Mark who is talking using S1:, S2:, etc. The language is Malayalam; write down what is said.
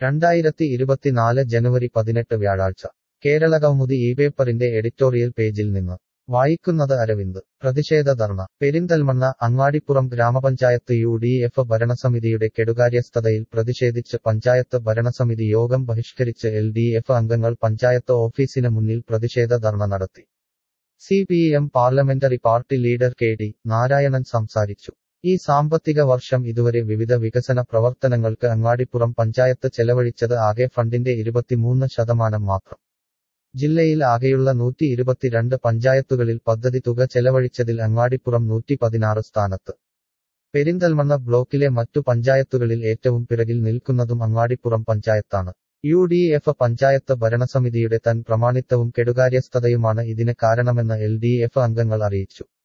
S1: രണ്ടായിരത്തി ഇരുപത്തിനാല് ജനുവരി പതിനെട്ട് വ്യാഴാഴ്ച കേരള കൗമുദി ഈ പേപ്പറിന്റെ എഡിറ്റോറിയൽ പേജിൽ നിന്ന് വായിക്കുന്നത് അരവിന്ദ് പ്രതിഷേധ ധർണ പെരിന്തൽമണ്ണ അങ്ങാടിപ്പുറം ഗ്രാമപഞ്ചായത്ത് യു ഡി എഫ് ഭരണസമിതിയുടെ കെടുകാര്യസ്ഥതയിൽ പ്രതിഷേധിച്ച് പഞ്ചായത്ത് ഭരണസമിതി യോഗം ബഹിഷ്കരിച്ച് എൽ ഡി എഫ് അംഗങ്ങൾ പഞ്ചായത്ത് ഓഫീസിന് മുന്നിൽ പ്രതിഷേധ ധർണ നടത്തി C P M parliamentary party leader K D Narayanan സംസാരിച്ചു ഈ സാമ്പത്തിക വർഷം ഇതുവരെ വിവിധ വികസന പ്രവർത്തനങ്ങൾക്ക് അങ്ങാടിപ്പുറം പഞ്ചായത്ത് ചെലവഴിച്ചത് ആകെ ഫണ്ടിന്റെ ഇരുപത്തിമൂന്ന് ശതമാനം മാത്രം ജില്ലയിൽ ആകെയുള്ള നൂറ്റി ഇരുപത്തിരണ്ട് പഞ്ചായത്തുകളിൽ പദ്ധതി തുക ചെലവഴിച്ചതിൽ അങ്ങാടിപ്പുറം നൂറ്റി പതിനാറ് സ്ഥാനത്ത് പെരിന്തൽമണ്ണ ബ്ലോക്കിലെ മറ്റു പഞ്ചായത്തുകളിൽ ഏറ്റവും പിറകിൽ നിൽക്കുന്നതും അങ്ങാടിപ്പുറം പഞ്ചായത്താണ് യു ഡി എഫ് പഞ്ചായത്ത് ഭരണസമിതിയുടെ തൻ പ്രമാണിത്വവും കെടുകാര്യസ്ഥതയുമാണ് ഇതിന് കാരണമെന്ന് എൽ ഡി എഫ് അംഗങ്ങൾ അറിയിച്ചു